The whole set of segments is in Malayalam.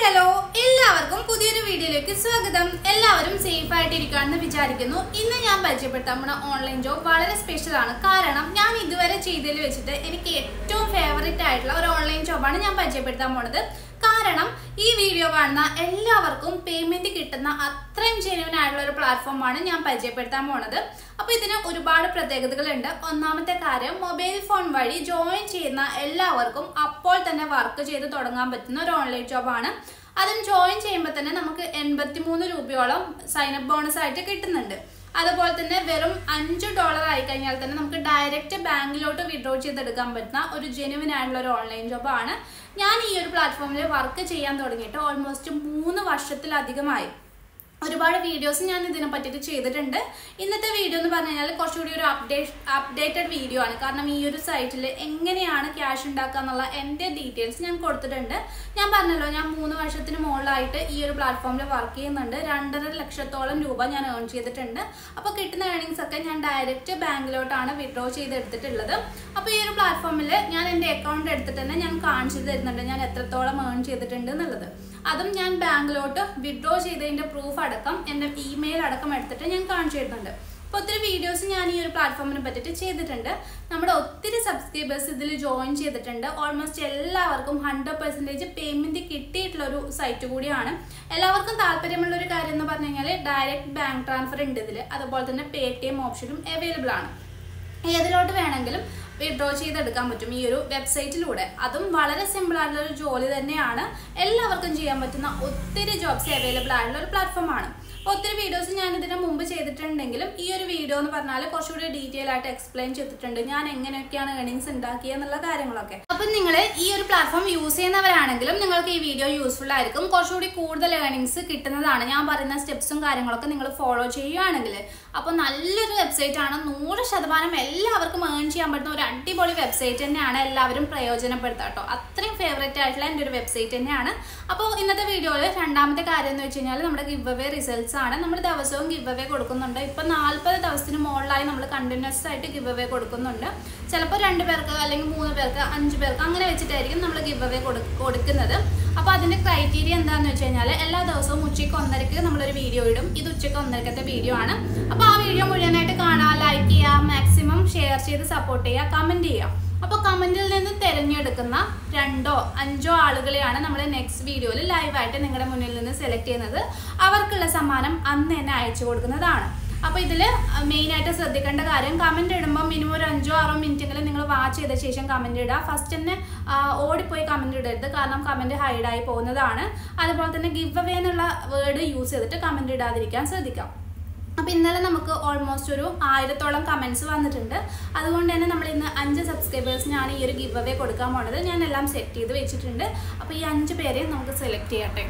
ഹലോ എല്ലാവർക്കും പുതിയൊരു വീഡിയോയിലേക്ക് സ്വാഗതം എല്ലാവരും സേഫ് ആയിട്ടിരിക്കുകയാണെന്ന് വിചാരിക്കുന്നു ഇന്ന് ഞാൻ പരിചയപ്പെടുത്താൻ പോണ ഓൺലൈൻ ജോബ് വളരെ സ്പെഷ്യൽ ആണ് കാരണം ഞാൻ ഇതുവരെ ചെയ്തതിൽ വെച്ചിട്ട് എനിക്ക് ഏറ്റവും ഫേവറേറ്റ് ആയിട്ടുള്ള ഒരു ഓൺലൈൻ ജോബാണ് ഞാൻ പരിചയപ്പെടുത്താൻ പോണത് കാരണം ഈ വീഡിയോ കാണുന്ന എല്ലാവർക്കും പേയ്മെന്റ് കിട്ടുന്ന അത്രയും ജെന്യൂൻ ആയിട്ടുള്ള ഒരു പ്ലാറ്റ്ഫോമാണ് ഞാൻ പരിചയപ്പെടുത്താൻ പോണത് അപ്പൊ ഇതിന് ഒരുപാട് പ്രത്യേകതകളുണ്ട് ഒന്നാമത്തെ കാര്യം മൊബൈൽ ഫോൺ വഴി ജോയിൻ ചെയ്യുന്ന എല്ലാവർക്കും അപ്പോൾ തന്നെ വർക്ക് ചെയ്ത് തുടങ്ങാൻ പറ്റുന്ന ഒരു ഓൺലൈൻ ജോബാണ് അതും ജോയിൻ ചെയ്യുമ്പോൾ തന്നെ നമുക്ക് എൺപത്തിമൂന്ന് രൂപയോളം സൈനപ്പ് ബോണസ് ആയിട്ട് കിട്ടുന്നുണ്ട് അതുപോലെ തന്നെ വെറും അഞ്ച് ഡോളർ ആയി കഴിഞ്ഞാൽ തന്നെ നമുക്ക് ഡയറക്റ്റ് ബാങ്കിലോട്ട് വിഡ്രോ ചെയ്തെടുക്കാൻ പറ്റുന്ന ഒരു ജെനുവിൻ ആയിട്ടുള്ള ഒരു ഓൺലൈൻ ജോബാണ് ഞാൻ ഈ ഒരു പ്ലാറ്റ്ഫോമിൽ വർക്ക് ചെയ്യാൻ തുടങ്ങിയിട്ട് ഓൾമോസ്റ്റ് മൂന്ന് വർഷത്തിലധികമായി ഒരുപാട് വീഡിയോസ് ഞാൻ ഇതിനെ പറ്റിയിട്ട് ചെയ്തിട്ടുണ്ട് ഇന്നത്തെ വീഡിയോ എന്ന് പറഞ്ഞു കഴിഞ്ഞാൽ കുറച്ചുകൂടി ഒരു അപ്ഡേറ്റ് അപ്ഡേറ്റഡ് വീഡിയോ ആണ് കാരണം ഈ ഒരു സൈറ്റിൽ എങ്ങനെയാണ് ക്യാഷ് ഉണ്ടാക്കുക എന്നുള്ള എൻ്റെ ഡീറ്റെയിൽസ് ഞാൻ കൊടുത്തിട്ടുണ്ട് ഞാൻ പറഞ്ഞല്ലോ ഞാൻ മൂന്ന് വർഷത്തിന് മുകളിലായിട്ട് ഈ ഒരു പ്ലാറ്റ്ഫോമിൽ വർക്ക് ചെയ്യുന്നുണ്ട് രണ്ടര ലക്ഷത്തോളം രൂപ ഞാൻ ഏൺ ചെയ്തിട്ടുണ്ട് അപ്പോൾ കിട്ടുന്ന ഏർണിങ്സ് ഒക്കെ ഞാൻ ഡയറക്റ്റ് ബാങ്കിലോട്ടാണ് വിഡ്രോ ചെയ്തെടുത്തിട്ടുള്ളത് അപ്പോൾ ഈ ഒരു പ്ലാറ്റ്ഫോമിൽ ഞാൻ എൻ്റെ അക്കൗണ്ട് എടുത്തിട്ട് തന്നെ ഞാൻ കാണിച്ചു തരുന്നുണ്ട് ഞാൻ എത്രത്തോളം ഏൺ ചെയ്തിട്ടുണ്ട് എന്നുള്ളത് അതും ഞാൻ ബാങ്കിലോട്ട് വിഡ്രോ ചെയ്തതിൻ്റെ പ്രൂഫ് അടക്കം എൻ്റെ ഇമെയിൽ അടക്കം എടുത്തിട്ട് ഞാൻ കാണിച്ചു തരുന്നുണ്ട് അപ്പോൾ ഒത്തിരി വീഡിയോസ് ഞാൻ ഈ ഒരു പ്ലാറ്റ്ഫോമിനെ പറ്റിയിട്ട് ചെയ്തിട്ടുണ്ട് നമ്മുടെ ഒത്തിരി സബ്സ്ക്രൈബേഴ്സ് ഇതിൽ ജോയിൻ ചെയ്തിട്ടുണ്ട് ഓൾമോസ്റ്റ് എല്ലാവർക്കും ഹൺഡ്രഡ് പെർസെൻറ്റേജ് പേയ്മെൻറ്റ് കിട്ടിയിട്ടുള്ള ഒരു സൈറ്റ് കൂടിയാണ് എല്ലാവർക്കും താല്പര്യമുള്ള ഒരു കാര്യം എന്ന് പറഞ്ഞു കഴിഞ്ഞാൽ ഡയറക്റ്റ് ബാങ്ക് ട്രാൻസ്ഫർ ഉണ്ട് ഇതിൽ അതുപോലെ തന്നെ പേ ടി എം ഓപ്ഷനും അവൈലബിൾ ആണ് ഏതിലോട്ട് വേണമെങ്കിലും വിഡ്രോ ചെയ്തെടുക്കാൻ പറ്റും ഈ ഒരു വെബ്സൈറ്റിലൂടെ അതും വളരെ സിമ്പിൾ ആയിട്ടുള്ള ഒരു ജോലി തന്നെയാണ് എല്ലാവർക്കും ചെയ്യാൻ പറ്റുന്ന ഒത്തിരി ജോബ്സ് അവൈലബിൾ ആയിട്ടുള്ള ഒരു പ്ലാറ്റ്ഫോമാണ് അപ്പോൾ ഒത്തിരി വീഡിയോസ് ഞാൻ ഇതിന് മുമ്പ് ചെയ്തിട്ടുണ്ടെങ്കിലും ഈ ഒരു വീഡിയോ എന്ന് പറഞ്ഞാൽ കുറച്ചുകൂടി ഡീറ്റെയിൽ ആയിട്ട് എക്സ്പ്ലെയിൻ ചെയ്തിട്ടുണ്ട് ഞാൻ എങ്ങനെയൊക്കെയാണ് ഏണിങ്സ് ഉണ്ടാക്കിയെന്നുള്ള കാര്യങ്ങളൊക്കെ അപ്പം നിങ്ങൾ ഈ ഒരു പ്ലാറ്റ്ഫോം യൂസ് ചെയ്യുന്നവരാണെങ്കിലും നിങ്ങൾക്ക് ഈ വീഡിയോ യൂസ്ഫുൾ ആയിരിക്കും കുറച്ചുകൂടി കൂടുതൽ ഏണിങ്സ് കിട്ടുന്നതാണ് ഞാൻ പറയുന്ന സ്റ്റെപ്സും കാര്യങ്ങളൊക്കെ നിങ്ങൾ ഫോളോ ചെയ്യുകയാണെങ്കിൽ അപ്പോൾ നല്ലൊരു വെബ്സൈറ്റ് ആണ് നൂറ് ശതമാനം എല്ലാവർക്കും ഏൺ ചെയ്യാൻ പറ്റുന്ന ഒരു അടിപൊളി വെബ്സൈറ്റ് തന്നെയാണ് എല്ലാവരും പ്രയോജനപ്പെടുത്തുക കേട്ടോ അത്രയും ഫേവറേറ്റ് ആയിട്ടുള്ള എൻ്റെ ഒരു വെബ്സൈറ്റ് തന്നെയാണ് അപ്പോൾ ഇന്നത്തെ വീഡിയോയിൽ രണ്ടാമത്തെ കാര്യം എന്ന് വെച്ച് കഴിഞ്ഞാൽ നമ്മുടെ ഗിവ് അവേ റിസൾട്ട്സ് ആണ് നമ്മൾ ദിവസവും ഗിവ് അവേ കൊടുക്കുന്നുണ്ട് ഇപ്പം നാൽപ്പത് ദിവസത്തിന് മുകളിലായി നമ്മൾ കണ്ടിന്യൂസ് ആയിട്ട് ഗിവ് അവേ കൊടുക്കുന്നുണ്ട് ചിലപ്പോൾ രണ്ട് പേർക്ക് അല്ലെങ്കിൽ മൂന്ന് പേർക്ക് അഞ്ച് പേർക്ക് അങ്ങനെ വെച്ചിട്ടായിരിക്കും നമ്മൾ ഗിവ് അവേ കൊടുക്കുന്നത് അപ്പോൾ അതിൻ്റെ ക്രൈറ്റീരിയ എന്താണെന്ന് വെച്ച് കഴിഞ്ഞാൽ എല്ലാ ദിവസവും ഉച്ചയ്ക്ക് ഒന്നരക്ക് നമ്മളൊരു വീഡിയോ ഇടും ഇത് ഉച്ചയ്ക്ക് ഒന്നരക്കത്തെ വീഡിയോ ആണ് അപ്പോൾ ആ വീഡിയോ മുഴുവനായിട്ട് കാണാൻ ലൈക്ക് ചെയ്യുക മാക്സിമം ഷെയർ ചെയ്ത് സപ്പോർട്ട് ചെയ്യുക കമൻറ്റ് ചെയ്യുക അപ്പോൾ കമൻറ്റിൽ നിന്ന് തിരഞ്ഞെടുക്കുന്ന രണ്ടോ അഞ്ചോ ആളുകളെയാണ് നമ്മൾ നെക്സ്റ്റ് വീഡിയോയിൽ ലൈവായിട്ട് നിങ്ങളുടെ മുന്നിൽ നിന്ന് സെലക്ട് ചെയ്യുന്നത് അവർക്കുള്ള സമ്മാനം അന്ന് തന്നെ അയച്ചു കൊടുക്കുന്നതാണ് അപ്പോൾ ഇതിൽ മെയിനായിട്ട് ശ്രദ്ധിക്കേണ്ട കാര്യം കമൻറ്റ് ഇടുമ്പോൾ മിനിമം ഒരു അഞ്ചോ ആറോ മിനിറ്റെങ്കിലും നിങ്ങൾ വാച്ച് ചെയ്ത ശേഷം കമൻറ്റ് ഇടുക ഫസ്റ്റ് തന്നെ ഓടിപ്പോയി കമൻറ്റ് ഇടരുത് കാരണം കമൻറ്റ് ഹൈഡായി പോകുന്നതാണ് അതുപോലെ തന്നെ ഗിവ് അവേ എന്നുള്ള വേർഡ് യൂസ് ചെയ്തിട്ട് കമൻറ്റ് ഇടാതിരിക്കാൻ ശ്രദ്ധിക്കാം അപ്പോൾ ഇന്നലെ നമുക്ക് ഓൾമോസ്റ്റ് ഒരു ആയിരത്തോളം കമൻസ് വന്നിട്ടുണ്ട് അതുകൊണ്ട് തന്നെ നമ്മൾ ഇന്ന് അഞ്ച് സബ്സ്ക്രൈബേഴ്സിനാണ് ഈ ഒരു ഗിവ് അവേ കൊടുക്കാൻ പോണത് ഞാൻ എല്ലാം സെറ്റ് ചെയ്ത് വെച്ചിട്ടുണ്ട് അപ്പോൾ ഈ അഞ്ച് പേരെ നമുക്ക് സെലക്ട് ചെയ്യട്ടെ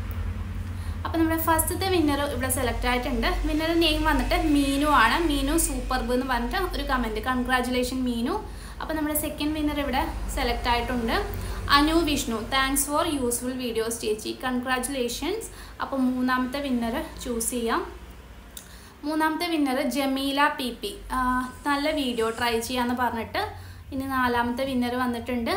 അപ്പോൾ നമ്മുടെ ഫസ്റ്റത്തെ വിന്നർ ഇവിടെ സെലക്ട് ആയിട്ടുണ്ട് വിന്നർ നെയിം വന്നിട്ട് മീനു ആണ് മീനു സൂപ്പർബ് എന്ന് പറഞ്ഞിട്ട് ഒരു കമൻറ്റ് കൺഗ്രാറ്റുലേഷൻ മീനു അപ്പോൾ നമ്മുടെ സെക്കൻഡ് വിന്നർ ഇവിടെ സെലക്ട് ആയിട്ടുണ്ട് Anu Vishnu thanks for useful videos ചേച്ചി കൺഗ്രാറ്റുലേഷൻസ് അപ്പോൾ മൂന്നാമത്തെ വിന്നർ ചൂസ് ചെയ്യാം മൂന്നാമത്തെ വിന്നർ ജമീല പി പി നല്ല വീഡിയോ ട്രൈ ചെയ്യാമെന്ന് പറഞ്ഞിട്ട് ഇനി നാലാമത്തെ വിന്നർ വന്നിട്ടുണ്ട്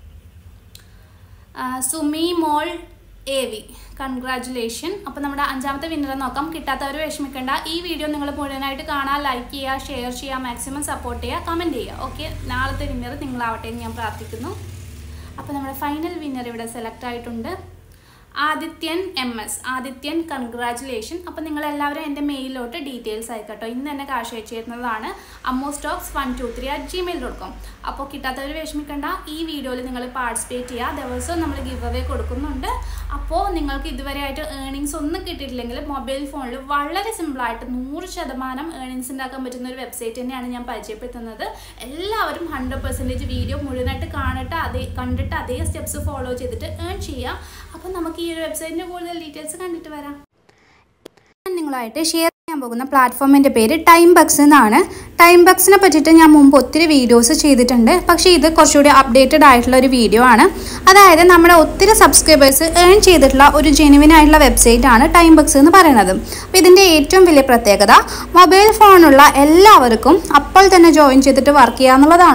സുമി മോൾ എ വി കൺഗ്രാറ്റുലേഷൻ അപ്പോൾ നമ്മുടെ അഞ്ചാമത്തെ വിന്നറെ നോക്കാം കിട്ടാത്തവർ വിഷമിക്കേണ്ട ഈ വീഡിയോ നിങ്ങൾ മുഴുവനായിട്ട് കാണാൻ ലൈക്ക് ചെയ്യുക ഷെയർ ചെയ്യുക മാക്സിമം സപ്പോർട്ട് ചെയ്യുക കമൻറ്റ് ചെയ്യുക ഓക്കെ നാളത്തെ വിന്നർ നിങ്ങളാവട്ടെ എന്ന് ഞാൻ പ്രാർത്ഥിക്കുന്നു അപ്പോൾ നമ്മുടെ ഫൈനൽ വിന്നർ ഇവിടെ സെലക്ട് ആയിട്ടുണ്ട് Adithyan M S Adithyan congratulation അപ്പോൾ നിങ്ങൾ എല്ലാവരും എൻ്റെ മെയിലിലോട്ട് ഡീറ്റെയിൽസ് അയക്കട്ടോ ഇന്ന് തന്നെ കാശ് അയച്ചു തരുന്നതാണ് അമ്മോ stocks one two three at Gmail dot com അപ്പോൾ കിട്ടാത്തവർ വിഷമിക്കേണ്ട ഈ വീഡിയോയിൽ നിങ്ങൾ പാർട്ടിസിപ്പേറ്റ് ചെയ്യുക ദിവസവും നമ്മൾ ഗിവ് അവേ കൊടുക്കുന്നുണ്ട് അപ്പോൾ നിങ്ങൾക്ക് ഇതുവരെ ആയിട്ട് ഏണിങ്സ് ഒന്നും കിട്ടിയിട്ടില്ലെങ്കിൽ മൊബൈൽ ഫോണിൽ വളരെ സിമ്പിളായിട്ട് നൂറ് ശതമാനം ഏണിങ്സ് ഉണ്ടാക്കാൻ പറ്റുന്ന ഒരു വെബ്സൈറ്റ് തന്നെയാണ് ഞാൻ പരിചയപ്പെടുത്തുന്നത് എല്ലാവരും ഹൺഡ്രഡ് പെർസെൻറ്റേജ് വീഡിയോ മുഴുവനായിട്ട് കാണട്ടെ അതേ കണ്ടിട്ട് അതേ സ്റ്റെപ്സ് ഫോളോ ചെയ്തിട്ട് ഏൺ ചെയ്യുക അപ്പോൾ നമുക്ക് ഈ ഒരു വെബ്സൈറ്റിൻ്റെ കൂടുതൽ ഡീറ്റെയിൽസ് കണ്ടിട്ട് വരാം നിങ്ങളായിട്ട് ഷെയർ ചെയ്യാൻ പോകുന്ന പ്ലാറ്റ്ഫോമിൻ്റെ പേര് ടൈം ബക്സ് എന്നാണ് ടൈം ബക്സിനെ പറ്റിയിട്ട് ഞാൻ മുമ്പ് ഒത്തിരി വീഡിയോസ് ചെയ്തിട്ടുണ്ട് പക്ഷേ ഇത് കുറച്ചുകൂടി അപ്ഡേറ്റഡ് ആയിട്ടുള്ള ഒരു വീഡിയോ ആണ് അതായത് നമ്മുടെ ഒത്തിരി സബ്സ്ക്രൈബേഴ്സ് ഏൺ ചെയ്തിട്ടുള്ള ഒരു ജെനുവിൻ ആയിട്ടുള്ള വെബ്സൈറ്റ് ആണ് ടൈം ബക്സ് എന്ന് പറയുന്നത് അപ്പോൾ ഇതിൻ്റെ ഏറ്റവും വലിയ പ്രത്യേകത മൊബൈൽ ഫോണുള്ള എല്ലാവർക്കും അപ്പോൾ തന്നെ ജോയിൻ ചെയ്തിട്ട് വർക്ക് ചെയ്യുക എന്നുള്ളതാണ്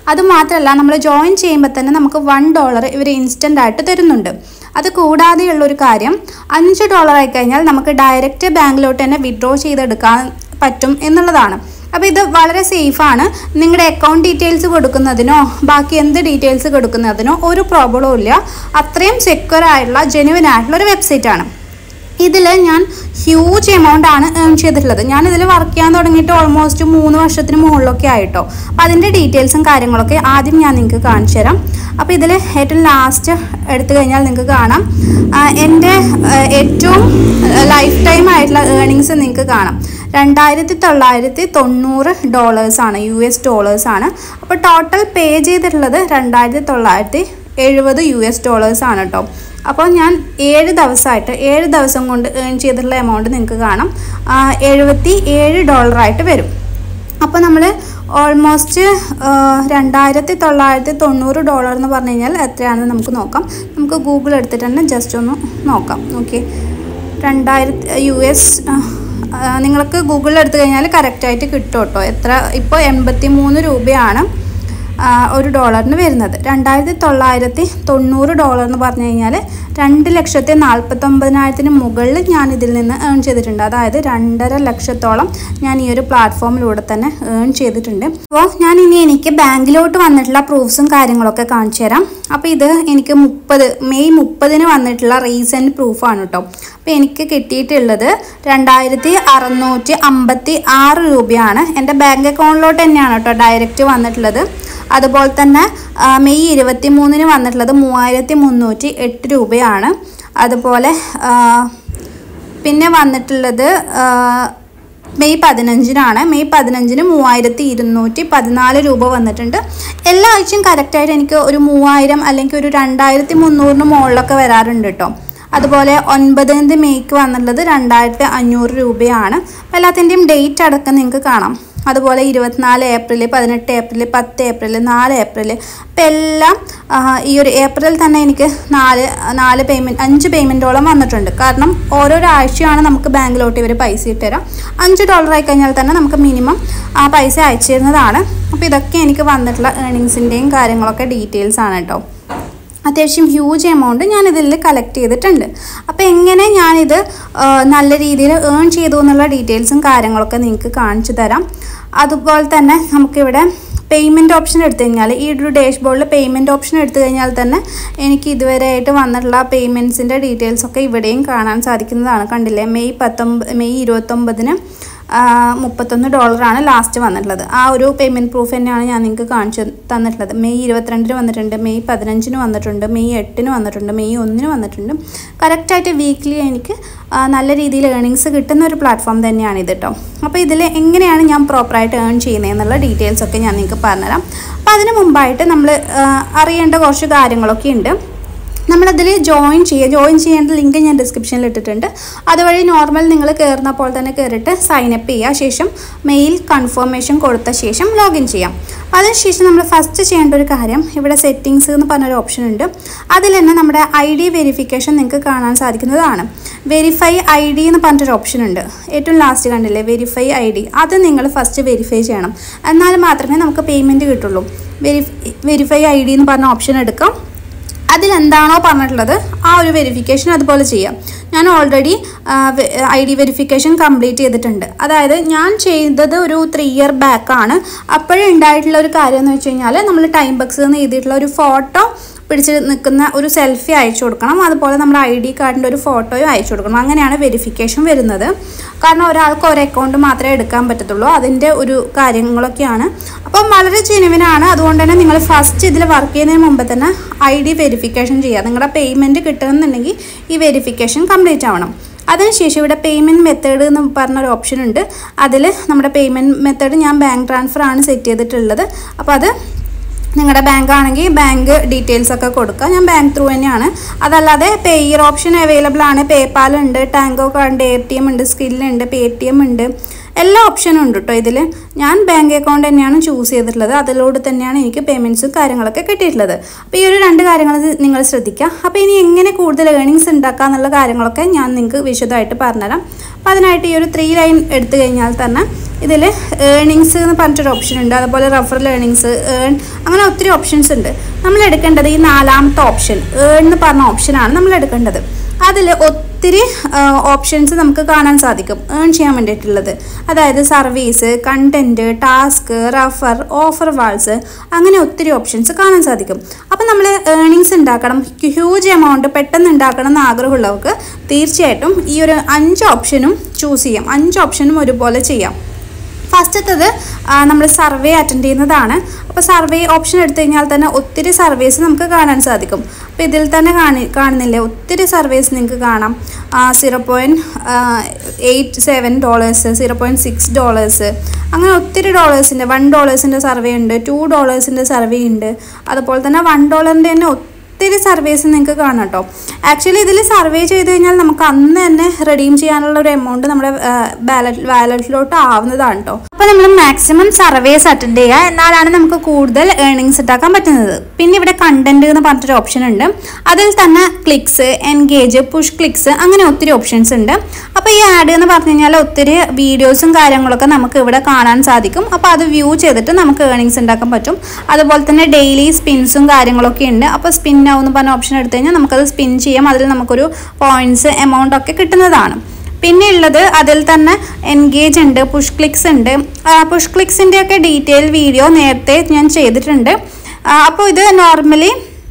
അതുമാത്രമല്ല നമ്മൾ ജോയിൻ ചെയ്യുമ്പോൾ തന്നെ നമുക്ക് വൺ ഡോളർ ഇവർ ഇൻസ്റ്റൻ്റ് ആയിട്ട് തരുന്നുണ്ട് അത് കൂടാതെയുള്ള ഒരു കാര്യം അഞ്ച് ഡോളർ ആയി കഴിഞ്ഞാൽ നമുക്ക് ഡയറക്റ്റ് ബാങ്കിലോട്ട് തന്നെ വിഡ്രോ ചെയ്തെടുക്കാൻ പറ്റും എന്നുള്ളതാണ് അപ്പോൾ ഇത് വളരെ സേഫാണ് നിങ്ങളുടെ അക്കൗണ്ട് ഡീറ്റെയിൽസ് കൊടുക്കുന്നതിനോ ബാക്കി എന്ത് ഡീറ്റെയിൽസ് കൊടുക്കുന്നതിനോ ഒരു പ്രോബ്ലവും ഇല്ല അത്രയും സെക്യൂർ ആയിട്ടുള്ള ജെനുവിൻ ആയിട്ടുള്ള ഒരു വെബ്സൈറ്റ് ആണ് ഇതിൽ ഞാൻ ഹ്യൂജ് എമൗണ്ട് ആണ് ഏൺ ചെയ്തിട്ടുള്ളത് ഞാൻ ഇതിൽ വർക്ക് ചെയ്യാൻ തുടങ്ങിയിട്ട് ഓൾമോസ്റ്റ് മൂന്ന് വർഷത്തിന് മുകളിലൊക്കെ ആയിട്ടോ അപ്പോൾ അതിൻ്റെ ഡീറ്റെയിൽസും കാര്യങ്ങളൊക്കെ ആദ്യം ഞാൻ നിങ്ങൾക്ക് കാണിച്ചു തരാം അപ്പോൾ ഇതിൽ ഏറ്റവും ലാസ്റ്റ് എടുത്തു കഴിഞ്ഞാൽ നിങ്ങൾക്ക് കാണാം ആ, എൻ്റെ ആ, ഏറ്റവും ലൈഫ് ടൈം ആയിട്ടുള്ള ഏർണിങ്സ് നിങ്ങൾക്ക് കാണാം രണ്ടായിരത്തി തൊള്ളായിരത്തി തൊണ്ണൂറ് ഡോളേഴ്സാണ് യു എസ് ഡോളേഴ്സാണ് അപ്പോൾ ടോട്ടൽ പേ ചെയ്തിട്ടുള്ളത് രണ്ടായിരത്തി തൊള്ളായിരത്തി എഴുപത് യു എസ് ഡോളേഴ്സാണ് കേട്ടോ അപ്പോൾ ഞാൻ ഏഴ് ദിവസമായിട്ട് ഏഴ് ദിവസം കൊണ്ട് ഏൺ ചെയ്തിട്ടുള്ള എമൗണ്ട് നിങ്ങൾക്ക് കാണാം ആ, എഴുപത്തി ഏഴ് ഡോളറായിട്ട് വരും അപ്പോൾ നമ്മൾ ഓൾമോസ്റ്റ് രണ്ടായിരത്തി തൊള്ളായിരത്തി തൊണ്ണൂറ് ഡോളർ എന്ന് പറഞ്ഞു കഴിഞ്ഞാൽ എത്രയാണെന്ന് നമുക്ക് നോക്കാം നമുക്ക് ഗൂഗിൾ എടുത്തിട്ട് തന്നെ ജസ്റ്റ് ഒന്ന് നോക്കാം ഓക്കെ രണ്ടായിരത്തി യു എസ് നിങ്ങൾക്ക് ഗൂഗിളിൽ എടുത്തു കഴിഞ്ഞാൽ കറക്റ്റായിട്ട് കിട്ടും കേട്ടോ എത്ര ഇപ്പോൾ എൺപത്തി മൂന്ന് രൂപയാണ് ആ, ഒരു ഡോളറിന് വരുന്നത് രണ്ടായിരത്തി തൊള്ളായിരത്തി തൊണ്ണൂറ് ഡോളർ എന്ന് പറഞ്ഞു കഴിഞ്ഞാൽ രണ്ട് ലക്ഷത്തി നാൽപ്പത്തൊമ്പതിനായിരത്തിന് മുകളിൽ ഞാൻ ഇതിൽ നിന്ന് ഏൺ ചെയ്തിട്ടുണ്ട് അതായത് രണ്ടര ലക്ഷത്തോളം ഞാൻ ഈ ഒരു പ്ലാറ്റ്ഫോമിലൂടെ തന്നെ ഏൺ ചെയ്തിട്ടുണ്ട് അപ്പോൾ ഞാൻ ഇനി എനിക്ക് ബാങ്കിലോട്ട് വന്നിട്ടുള്ള പ്രൂഫ്സും കാര്യങ്ങളൊക്കെ കാണിച്ചു തരാം അപ്പോൾ ഇത് എനിക്ക് മുപ്പത് മെയ് മുപ്പതിന് വന്നിട്ടുള്ള റീസെൻറ്റ് പ്രൂഫാണ് കേട്ടോ അപ്പോൾ എനിക്ക് കിട്ടിയിട്ടുള്ളത് രണ്ടായിരത്തി അറുന്നൂറ്റി അമ്പത്തി ആറ് രൂപയാണ് എൻ്റെ ബാങ്ക് അക്കൗണ്ടിലോട്ട് തന്നെയാണ് കേട്ടോ ഡയറക്റ്റ് വന്നിട്ടുള്ളത് അതുപോലെ തന്നെ ആ, മെയ് ഇരുപത്തി മൂന്നിന് വന്നിട്ടുള്ളത് മൂവായിരത്തി മുന്നൂറ്റി എട്ട് രൂപയാണ് അതുപോലെ ആ, പിന്നെ വന്നിട്ടുള്ളത് ആ, മെയ് പതിനഞ്ചിനാണ് മെയ് പതിനഞ്ചിന് മൂവായിരത്തി ഇരുന്നൂറ്റി പതിനാല് രൂപ വന്നിട്ടുണ്ട് എല്ലാ ആഴ്ചയും കറക്റ്റായിട്ട് എനിക്ക് ഒരു മൂവായിരം അല്ലെങ്കിൽ ഒരു രണ്ടായിരത്തി മുന്നൂറിന് മുകളിലൊക്കെ വരാറുണ്ട് കേട്ടോ അതുപോലെ ഒൻപതിന് മെയ്ക്ക് വന്നിട്ടുള്ളത് രണ്ടായിരത്തി അഞ്ഞൂറ് രൂപയാണ് അപ്പോൾ എല്ലാത്തിൻ്റെയും ഡേറ്റ് അടക്കം നിങ്ങൾക്ക് കാണാം അതുപോലെ ഇരുപത്തിനാല് ഏപ്രിൽ പതിനെട്ട് ഏപ്രിൽ പത്ത് ഏപ്രിൽ നാല് ഏപ്രിൽ അപ്പം എല്ലാം ആ, ഈ ഒരു ഏപ്രിൽ തന്നെ എനിക്ക് നാല് നാല് പേയ്മെൻറ്റ് അഞ്ച് പേയ്മെൻറ്റോളം വന്നിട്ടുണ്ട് കാരണം ഓരോരോ ആഴ്ചയാണ് നമുക്ക് ബാങ്കിലോട്ട് ഇവർ പൈസ ഇട്ടുതരാം അഞ്ച് ഡോളർ ആയി കഴിഞ്ഞാൽ തന്നെ നമുക്ക് മിനിമം ആ പൈസ അയച്ചു തരുന്നതാണ് അപ്പോൾ ഇതൊക്കെ എനിക്ക് വന്നിട്ടുള്ള ഏർണിങ്സിൻ്റെയും കാര്യങ്ങളൊക്കെ ഡീറ്റെയിൽസ് ആണ് കേട്ടോ അത്യാവശ്യം ഹ്യൂജ് എമൗണ്ട് ഞാൻ ഇതിൽ കളക്ട് ചെയ്തിട്ടുണ്ട് അപ്പോൾ എങ്ങനെ ഞാനിത് ആ, നല്ല രീതിയിൽ ഏൺ ചെയ്തു എന്നുള്ള ഡീറ്റെയിൽസും കാര്യങ്ങളൊക്കെ നിങ്ങൾക്ക് കാണിച്ചു തരാം അതുപോലെ തന്നെ നമുക്കിവിടെ പേയ്മെൻറ്റ് ഓപ്ഷൻ എടുത്തു കഴിഞ്ഞാൽ ഈ ഒരു ഡാഷ് ബോർഡിൽ പേയ്മെൻറ്റ് ഓപ്ഷൻ എടുത്തു കഴിഞ്ഞാൽ തന്നെ എനിക്ക് ഇതുവരെയായിട്ട് വന്നിട്ടുള്ള പേയ്മെൻറ്റ്സിൻ്റെ ഡീറ്റെയിൽസ് ഒക്കെ ഇവിടെയും കാണാൻ സാധിക്കുന്നതാണ് കണ്ടില്ലേ മെയ് പത്തൊമ്പത് മെയ് ഇരുപത്തൊമ്പതിന് ആ, മുപ്പത്തൊന്ന് ഡോളറാണ് ലാസ്റ്റ് വന്നിട്ടുള്ളത് ആ ഒരു പേയ്മെൻറ്റ് പ്രൂഫ് തന്നെയാണ് ഞാൻ നിങ്ങൾക്ക് കാണിച്ചു തന്നിട്ടുള്ളത് മെയ് ഇരുപത്തിരണ്ടിന് വന്നിട്ടുണ്ട് മെയ് പതിനഞ്ചിന് വന്നിട്ടുണ്ട് മെയ് എട്ടിന് വന്നിട്ടുണ്ട് മെയ് ഒന്നിന് വന്നിട്ടുണ്ട് കറക്റ്റായിട്ട് വീക്ക്ലി എനിക്ക് ആ, നല്ല രീതിയിൽ ഏണിങ്സ് കിട്ടുന്ന ഒരു പ്ലാറ്റ്ഫോം തന്നെയാണ് ഇത് കേട്ടോ അപ്പോൾ ഇതിൽ എങ്ങനെയാണ് ഞാൻ പ്രോപ്പറായിട്ട് ഏൺ ചെയ്യുന്നത് എന്നുള്ള ഡീറ്റെയിൽസ് ഒക്കെ ഞാൻ നിങ്ങൾക്ക് പറഞ്ഞുതരാം അപ്പോൾ അതിന് മുമ്പായിട്ട് നമ്മൾ അറിയേണ്ട കുറച്ച് കാര്യങ്ങളൊക്കെ ഉണ്ട് നമ്മളതിൽ ജോയിൻ ചെയ്യുക ജോയിൻ ചെയ്യേണ്ട ലിങ്ക് ഞാൻ ഡിസ്ക്രിപ്ഷനിൽ ഇട്ടിട്ടുണ്ട് അതുവഴി നോർമൽ നിങ്ങൾ കയറുന്നപ്പോൾ തന്നെ കയറിയിട്ട് സൈൻ അപ്പ് ചെയ്യുക ശേഷം മെയിൽ കൺഫർമേഷൻ കൊടുത്ത ശേഷം ലോഗിൻ ചെയ്യാം അതിനുശേഷം നമ്മൾ ഫസ്റ്റ് ചെയ്യേണ്ട ഒരു കാര്യം ഇവിടെ സെറ്റിങ്സ് എന്ന് പറഞ്ഞൊരു ഓപ്ഷൻ ഉണ്ട് അതിൽ തന്നെ നമ്മുടെ ഐ ഡി വെരിഫിക്കേഷൻ നിങ്ങൾക്ക് കാണാൻ സാധിക്കുന്നതാണ് വെരിഫൈ ഐ ഡി എന്ന് പറഞ്ഞൊരു ഓപ്ഷൻ ഉണ്ട് ഏറ്റവും ലാസ്റ്റ് കണ്ടില്ലേ വെരിഫൈ ഐ ഡി അത് നിങ്ങൾ ഫസ്റ്റ് വെരിഫൈ ചെയ്യണം എന്നാൽ മാത്രമേ നമുക്ക് പേയ്മെൻറ്റ് കിട്ടുള്ളൂ വെരിഫ് വെരിഫൈ ഐ ഡി എന്ന് പറഞ്ഞ ഓപ്ഷൻ എടുക്കാം അതിലെന്താണോ പറഞ്ഞിട്ടുള്ളത് ആ ഒരു വെരിഫിക്കേഷൻ അതുപോലെ ചെയ്യാം ഞാൻ already I D verification complete ചെയ്തിട്ടുണ്ട് അതായത് ഞാൻ ചെയ്തത് ഒരു ത്രീ ഇയർ ബാക്കാണ് അപ്പോഴും ഉണ്ടായിട്ടുള്ള ഒരു കാര്യം എന്ന് വെച്ച് കഴിഞ്ഞാൽ നമ്മൾ ടൈം ബക്സ് എന്ന് എഴുതിയിട്ടുള്ള ഒരു ഫോട്ടോ പിടിച്ച് നിൽക്കുന്ന ഒരു സെൽഫി അയച്ചു കൊടുക്കണം അതുപോലെ നമ്മുടെ ഐ ഡി കാർഡിൻ്റെ ഒരു ഫോട്ടോയും അയച്ചു കൊടുക്കണം അങ്ങനെയാണ് വെരിഫിക്കേഷൻ വരുന്നത് കാരണം ഒരാൾക്ക് ഒരു അക്കൗണ്ട് മാത്രമേ എടുക്കാൻ പറ്റത്തുള്ളൂ അതിൻ്റെ ഒരു കാര്യങ്ങളൊക്കെയാണ് അപ്പം വളരെ ജെനുവിനാണ് അതുകൊണ്ട് തന്നെ നിങ്ങൾ ഫസ്റ്റ് ഇതിൽ വർക്ക് ചെയ്യുന്നതിന് മുമ്പ് തന്നെ ഐ ഡി വെരിഫിക്കേഷൻ ചെയ്യുക നിങ്ങളുടെ പേയ്മെൻറ്റ് കിട്ടണമെന്നുണ്ടെങ്കിൽ ഈ വെരിഫിക്കേഷൻ കംപ്ലീറ്റ് ആവണം അതിനുശേഷം ഇവിടെ പേയ്മെൻറ്റ് മെത്തേഡ് എന്ന് പറഞ്ഞൊരു ഓപ്ഷൻ ഉണ്ട് അതിൽ നമ്മുടെ പേയ്മെൻറ്റ് മെത്തേഡ് ഞാൻ ബാങ്ക് ട്രാൻസ്ഫർ ആണ് സെറ്റ് ചെയ്തിട്ടുള്ളത് അപ്പോൾ അത് നിങ്ങളുടെ ബാങ്ക് ആണെങ്കിൽ ബാങ്ക് ഡീറ്റെയിൽസ് ഒക്കെ കൊടുക്കുക ഞാൻ ബാങ്ക് ത്രൂ തന്നെയാണ് അതല്ലാതെ പേയർ ഓപ്ഷൻ അവൈലബിൾ ആണ് പേപ്പാൽ ഉണ്ട് ടാങ്കോ ഉണ്ട് എ ടി എം ഉണ്ട് സ്കില്ലുണ്ട് പേ ടി എം ഉണ്ട് എല്ലാ ഓപ്ഷനും ഉണ്ട് കേട്ടോ ഇതിൽ ഞാൻ ബാങ്ക് അക്കൗണ്ട് തന്നെയാണ് ചൂസ് ചെയ്തിട്ടുള്ളത് അതിലൂടെ തന്നെയാണ് എനിക്ക് പേയ്മെൻറ്റ്സും കാര്യങ്ങളൊക്കെ കിട്ടിയിട്ടുള്ളത് അപ്പോൾ ഈ ഒരു രണ്ട് കാര്യങ്ങൾ നിങ്ങൾ ശ്രദ്ധിക്കുക അപ്പോൾ ഇനി എങ്ങനെ കൂടുതൽ ഏണിങ്സ് ഉണ്ടാക്കുക എന്നുള്ള കാര്യങ്ങളൊക്കെ ഞാൻ നിങ്ങൾക്ക് വിശദമായിട്ട് പറഞ്ഞുതരാം അപ്പോൾ അതിനായിട്ട് ഈ ഒരു ത്രീ ലൈൻ എടുത്തു കഴിഞ്ഞാൽ തന്നെ ഇതിൽ ഏണിങ്സ് എന്ന് പറഞ്ഞിട്ടൊരു ഓപ്ഷൻ ഉണ്ട് അതുപോലെ റഫറൽ ഏണിങ്സ് ഏൺ അങ്ങനെ ഒത്തിരി ഓപ്ഷൻസ് ഉണ്ട് നമ്മൾ എടുക്കേണ്ടത് ഈ നാലാമത്തെ ഓപ്ഷൻ ഏൺ എന്ന് പറഞ്ഞ ഓപ്ഷനാണ് നമ്മൾ എടുക്കേണ്ടത് അതിൽ ഒത്തിരി ഓപ്ഷൻസ് നമുക്ക് കാണാൻ സാധിക്കും ഏൺ ചെയ്യാൻ വേണ്ടിയിട്ടുള്ളത് അതായത് service content task refer offer walls അങ്ങനെ ഒത്തിരി ഓപ്ഷൻസ് കാണാൻ സാധിക്കും അപ്പം നമ്മൾ ഏണിങ്സ് ഉണ്ടാക്കണം ഹ്യൂജ് എമൗണ്ട് പെട്ടെന്ന് ഉണ്ടാക്കണം എന്ന് ആഗ്രഹമുള്ളവർക്ക് തീർച്ചയായിട്ടും ഈ ഒരു അഞ്ച് ഓപ്ഷനും ചൂസ് ചെയ്യാം അഞ്ച് ഓപ്ഷനും ഒരുപോലെ ചെയ്യാം ഫസ്റ്റത്തത് നമ്മൾ സർവേ അറ്റൻഡ് ചെയ്യുന്നതാണ് അപ്പോൾ സർവേ ഓപ്ഷൻ എടുത്തു കഴിഞ്ഞാൽ തന്നെ ഒത്തിരി സർവേസ് നമുക്ക് കാണാൻ സാധിക്കും അപ്പോൾ ഇതിൽ തന്നെ കാണി കാണുന്നില്ലേ ഒത്തിരി സർവേസ് നിങ്ങൾക്ക് കാണാം zero point eight seven dollars zero point six dollars അങ്ങനെ ഒത്തിരി ഡോളേഴ്സിൻ്റെ വൺ ഡോളേഴ്സിൻ്റെ സർവേ ഉണ്ട് ടു ഡോളേഴ്സിൻ്റെ സർവേ ഉണ്ട് അതുപോലെ തന്നെ വൺ ഡോളറിൻ്റെ തന്നെ ഒത്തിരി സർവേസ് നിങ്ങൾക്ക് കാണാം കേട്ടോ ആക്ച്വലി ഇതിൽ സർവേ ചെയ്ത് കഴിഞ്ഞാൽ നമുക്ക് അന്ന് തന്നെ റെഡീം ചെയ്യാനുള്ള ഒരു എമൗണ്ട് നമ്മുടെ ബാലറ്റ് വാലറ്റിലോട്ട് ആവുന്നതാണ് കേട്ടോ അപ്പോൾ നമ്മൾ മാക്സിമം സർവേസ് അറ്റൻഡ് ചെയ്യുക എന്നാലാണ് നമുക്ക് കൂടുതൽ ഏർണിങ്സ് ഉണ്ടാക്കാൻ പറ്റുന്നത് പിന്നെ ഇവിടെ കണ്ടന്റ് എന്ന് പറഞ്ഞിട്ടൊരു ഓപ്ഷൻ ഉണ്ട് അതിൽ തന്നെ ക്ലിക്സ് എൻഗേജ് പുഷ് ക്ലിക്സ് അങ്ങനെ ഒത്തിരി ഓപ്ഷൻസ് ഉണ്ട് അപ്പോൾ ഈ ആഡ് എന്ന് പറഞ്ഞു കഴിഞ്ഞാൽ ഒത്തിരി വീഡിയോസും കാര്യങ്ങളൊക്കെ നമുക്ക് ഇവിടെ കാണാൻ സാധിക്കും അപ്പോൾ അത് വ്യൂ ചെയ്തിട്ട് നമുക്ക് ഏർണിങ്സ് ഉണ്ടാക്കാൻ പറ്റും അതുപോലെ തന്നെ ഡെയിലി സ്പിൻസും കാര്യങ്ങളൊക്കെ ഉണ്ട് അപ്പോൾ സ്പിൻ ആവും എന്ന് പറഞ്ഞ ഓപ്ഷൻ എടുത്തു കഴിഞ്ഞാൽ നമുക്കത് സ്പിൻ ചെയ്യാം അതിൽ നമുക്കൊരു പോയിന്റ്സ് എമൗണ്ട് ഒക്കെ കിട്ടുന്നതാണ് പിന്നെ ഉള്ളത് അതിൽ തന്നെ എൻഗേജ് ഉണ്ട് പുഷ് ക്ലിക്സ് ഉണ്ട് പുഷ് ക്ലിക്സിൻ്റെ ഒക്കെ ഡീറ്റെയിൽ വീഡിയോ നേരത്തെ ഞാൻ ചെയ്തിട്ടുണ്ട് അപ്പോൾ ഇത് നോർമലി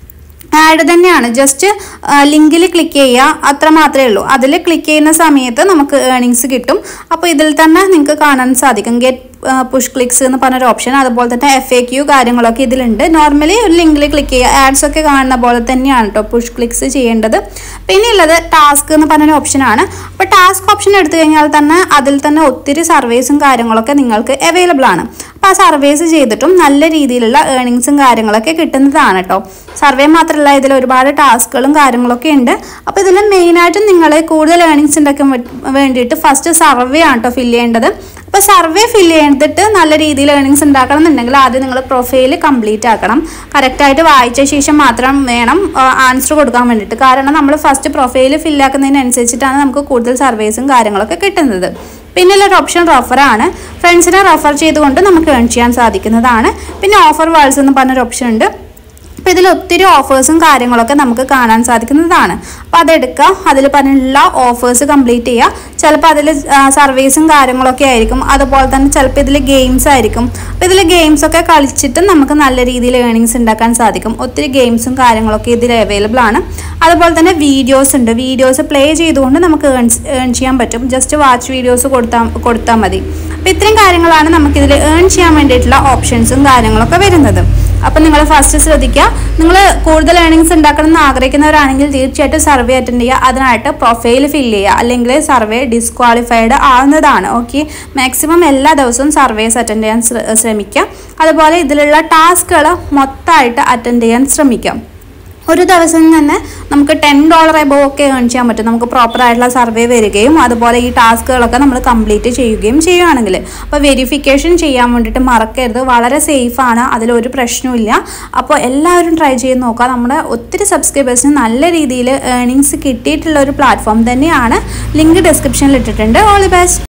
ആഡ് തന്നെയാണ് ജസ്റ്റ് ലിങ്കിൽ ക്ലിക്ക് ചെയ്യുക അത്ര മാത്രമേ ഉള്ളൂ അതിൽ ക്ലിക്ക് ചെയ്യുന്ന സമയത്ത് നമുക്ക് ഏണിങ്സ് കിട്ടും അപ്പോൾ ഇതിൽ തന്നെ നിങ്ങൾക്ക് കാണാൻ സാധിക്കും ഗെറ്റ് പുഷ് ക്ലിക്സ് എന്ന് പറഞ്ഞൊരു ഓപ്ഷൻ അതുപോലെ തന്നെ എഫ് എ ക്യു കാര്യങ്ങളൊക്കെ ഇതിലുണ്ട് നോർമലി ഒരു ലിങ്കിൽ ക്ലിക്ക് ചെയ്യുക ആഡ്സ് ഒക്കെ കാണുന്ന പോലെ തന്നെയാണ് കേട്ടോ പുഷ് ക്ലിക്സ് ചെയ്യേണ്ടത് പിന്നെ ഉള്ളത് ടാസ്ക് എന്ന് പറഞ്ഞൊരു ഓപ്ഷനാണ് അപ്പോൾ ടാസ്ക് ഓപ്ഷൻ എടുത്തു കഴിഞ്ഞാൽ തന്നെ അതിൽ തന്നെ ഒത്തിരി സർവേസും കാര്യങ്ങളൊക്കെ നിങ്ങൾക്ക് അവൈലബിൾ ആണ് അപ്പോൾ ആ സർവേസ് ചെയ്തിട്ടും നല്ല രീതിയിലുള്ള ഏർണിങ്സും കാര്യങ്ങളൊക്കെ കിട്ടുന്നതാണ് കേട്ടോ സർവേ മാത്രമല്ല ഇതിൽ ഒരുപാട് ടാസ്കുകളും കാര്യങ്ങളൊക്കെ ഉണ്ട് അപ്പോൾ ഇതിൽ മെയിനായിട്ടും നിങ്ങൾ കൂടുതൽ ഏർണിങ്സ് ഉണ്ടാക്കാൻ വേണ്ടിയിട്ട് ഫസ്റ്റ് സർവേ ആണ് കേട്ടോ ഫില്ല് ചെയ്യേണ്ടത് അപ്പോൾ സർവേ ഫില്ല് ചെയ്തിട്ട് നല്ല രീതിയിൽ ഏർണിങ്സ് ഉണ്ടാക്കണം എന്നുണ്ടെങ്കിൽ ആദ്യം നിങ്ങൾ പ്രൊഫൈൽ കംപ്ലീറ്റ് ആക്കണം കറക്റ്റായിട്ട് വായിച്ച ശേഷം മാത്രം വേണം ആൻസർ കൊടുക്കാൻ വേണ്ടിയിട്ട് കാരണം നമ്മൾ ഫസ്റ്റ് പ്രൊഫൈൽ ഫില്ലാക്കുന്നതിനനുസരിച്ചിട്ടാണ് നമുക്ക് കൂടുതൽ സർവേസും കാര്യങ്ങളൊക്കെ കിട്ടുന്നത് പിന്നെയുള്ളൊരു ഓപ്ഷൻ റഫറാണ് ഫ്രണ്ട്സിനെ റെഫർ ചെയ്തുകൊണ്ട് നമുക്ക് ഏൺ ചെയ്യാൻ സാധിക്കുന്നതാണ് പിന്നെ ഓഫർ വാൾസ് എന്ന് പറഞ്ഞൊരു ഓപ്ഷൻ ഉണ്ട് അപ്പോൾ ഇതിൽ ഒത്തിരി ഓഫേഴ്സും കാര്യങ്ങളൊക്കെ നമുക്ക് കാണാൻ സാധിക്കുന്നതാണ് അപ്പോൾ അതെടുക്കുക അതിൽ പറഞ്ഞുള്ള ഓഫേഴ്സ് കംപ്ലീറ്റ് ചെയ്യുക ചിലപ്പോൾ അതിൽ സർവീസും കാര്യങ്ങളൊക്കെ ആയിരിക്കും അതുപോലെ തന്നെ ചിലപ്പോൾ ഇതിൽ ഗെയിംസ് ആയിരിക്കും അപ്പോൾ ഇതിൽ ഗെയിംസ് ഒക്കെ കളിച്ചിട്ട് നമുക്ക് നല്ല രീതിയിൽ ഏണിങ്സ് ഉണ്ടാക്കാൻ സാധിക്കും ഒത്തിരി ഗെയിംസും കാര്യങ്ങളൊക്കെ ഇതിൽ അവൈലബിൾ ആണ് അതുപോലെ തന്നെ വീഡിയോസ് ഉണ്ട് വീഡിയോസ് പ്ലേ ചെയ്തുകൊണ്ട് നമുക്ക് ഏൺ ഏൺ ചെയ്യാൻ പറ്റും ജസ്റ്റ് വാച്ച് വീഡിയോസ് കൊടുത്താൽ കൊടുത്താൽ മതി അപ്പോൾ ഇത്രയും കാര്യങ്ങളാണ് നമുക്കിതിൽ ഏൺ ചെയ്യാൻ വേണ്ടിയിട്ടുള്ള ഓപ്ഷൻസും കാര്യങ്ങളൊക്കെ വരുന്നത് അപ്പം നിങ്ങൾ ഫസ്റ്റ് ശ്രദ്ധിക്കുക നിങ്ങൾ കൂടുതൽ ഏണിങ്സ് ഉണ്ടാക്കണം എന്ന് ആഗ്രഹിക്കുന്നവരാണെങ്കിൽ തീർച്ചയായിട്ടും സർവേ അറ്റൻഡ് ചെയ്യുക അതിനായിട്ട് പ്രൊഫൈൽ ഫില്ല് ചെയ്യുക അല്ലെങ്കിൽ സർവേ ഡിസ്ക്വാളിഫൈഡ് ആവുന്നതാണ് ഓക്കെ മാക്സിമം എല്ലാ ദിവസവും സർവേസ് അറ്റൻഡ് ചെയ്യാൻ ശ്രമിക്കുക അതുപോലെ ഇതിലുള്ള ടാസ്കുകൾ മൊത്തമായിട്ട് അറ്റൻഡ് ചെയ്യാൻ ശ്രമിക്കാം ഒരു ദിവസം തന്നെ നമുക്ക് ടെൻ ഡോളർ എബോവ് ഒക്കെ ഏൺ ചെയ്യാൻ പറ്റും നമുക്ക് പ്രോപ്പർ ആയിട്ടുള്ള സർവേ വരികയും അതുപോലെ ഈ ടാസ്കുകളൊക്കെ നമ്മൾ കംപ്ലീറ്റ് ചെയ്യുകയും ചെയ്യുകയാണെങ്കിൽ അപ്പോൾ വെരിഫിക്കേഷൻ ചെയ്യാൻ വേണ്ടിയിട്ട് മറക്കരുത് വളരെ സേഫാണ് അതിലൊരു പ്രശ്നമില്ല അപ്പോൾ എല്ലാവരും ട്രൈ ചെയ്ത് നോക്കുക നമ്മുടെ ഒത്തിരി സബ്സ്ക്രൈബേഴ്സിന് നല്ല രീതിയിൽ ഏർണിങ്സ് കിട്ടിയിട്ടുള്ള ഒരു പ്ലാറ്റ്ഫോം തന്നെയാണ് ലിങ്ക് ഡിസ്ക്രിപ്ഷനിൽ ഇട്ടിട്ടുണ്ട് ഓൾ ദി ബെസ്റ്റ്